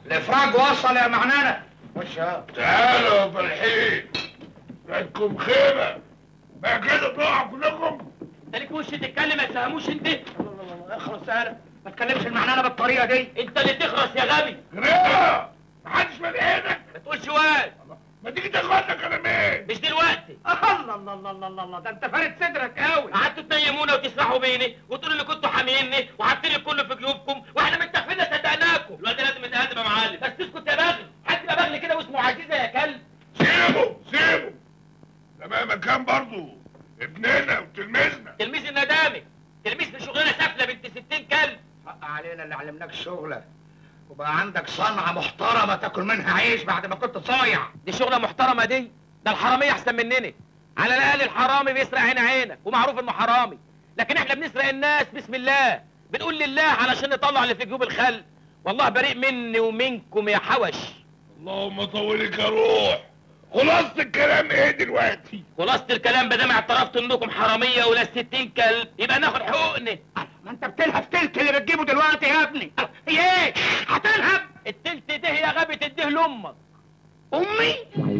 الافراج وصل يا معنانة خش يا تعالوا يا فالحين عندكم خيمة بقى كده تقعوا كلكم انت ليك وش تتكلم ما تفهموش انت اخلص يالا ما تكلمش المعنانة بالطريقة دي انت اللي تخرس يا غبي جريئة محدش ملقينك ما تقولش واد ما تيجي تاخدنا كلامين مش دلوقتي الله الله الله الله الله الله ده انت فارد صدرك قوي قعدتوا تنيمونا وتسرحوا بيني وتقولوا اللي كنتوا حاميني وحاطين الكل في جيوبكم واحنا متفقين صدقناكم الواد لازم يتهدم يا معلم بس اسكت يا بغل حد يبقى بغل كده واسمه عزيزه يا كلب سيبه سيبه ده مهما كان برضه ابننا وتلميذنا تلميذ الندامي تلميذ في شغلانه سافله بنت 60 كلب حق علينا اللي علمناك الشغلة وبقى عندك صنعة محترمة تاكل منها عيش بعد ما كنت صايع دي شغله محترمه دي ده الحراميه احسن مننا على الاقل الحرامي بيسرق عين عينك ومعروف انه حرامي لكن احنا بنسرق الناس بسم الله بنقول لله علشان نطلع اللي في جيوب الخلق والله بريء مني ومنكم يا حوش اللهم طولك يا روح خلاصة الكلام ايه دلوقتي خلاصة الكلام بدام اعترفت انكم حراميه ولا 60 كلب يبقى ناخد حقوقنا ما انت بتلهف تلت اللي بتجيبه دلوقتي يا ابني هي ايه هتلهب التلت ده يا غبي تديه لامك امي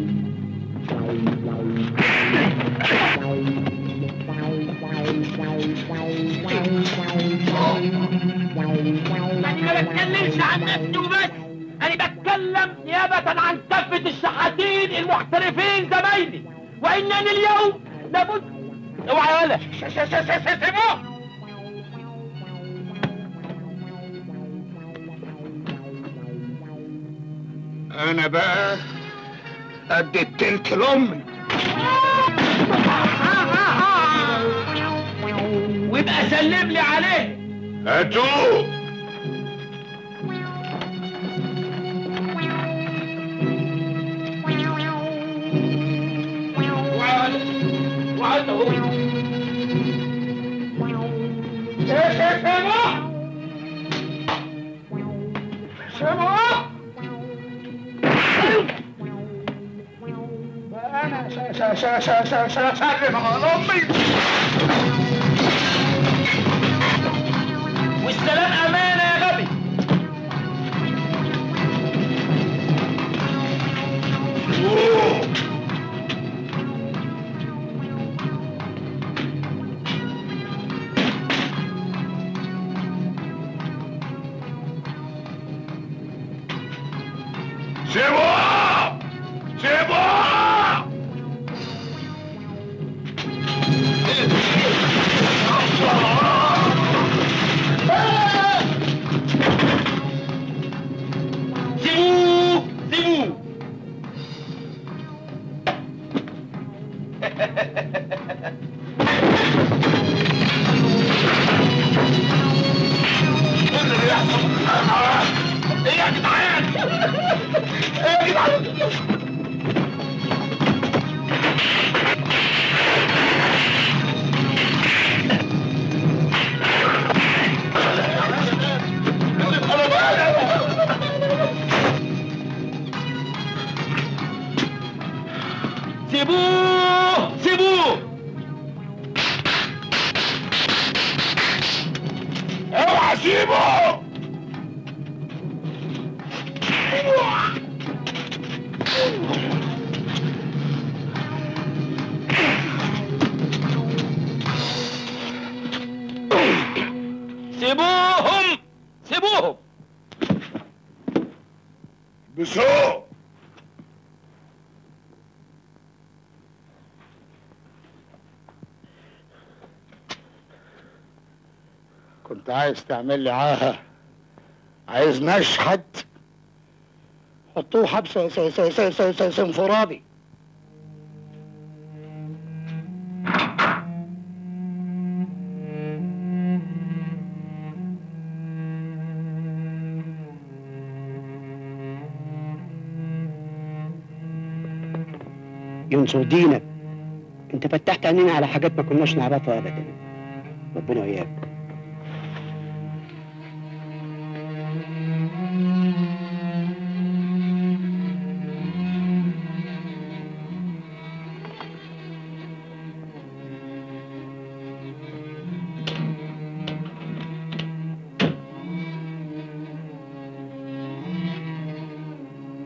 انا ما بتكلمش عن نفسي وبس انا بتكلم نيابة عن كافة الشحاتين المحترفين زمايلي وانني اليوم لابد اوعى يا ولا سيبوه انا بقى قد التلت لامي ويبقى سلم لي عليه هاتوه وعلى وعلى هو انا سلم على امي والسلام امانه يا غبي أوه. سيبوه سيبوه سيبوه سيبوه ايه اللي بيحصل ايه يا جدعان ايه يا جدعان سيبوه سيبوه اوعى سيبه سيبوهم سيبوهم بسوق كنت عايز تعمل لي عاهة عايز نشحت حطوه حبس س- س- س- س- س- سنفرادي ينصر دينك انت فتحت عينينا على حاجات ما كناش نعرفها ابدا ربنا وياك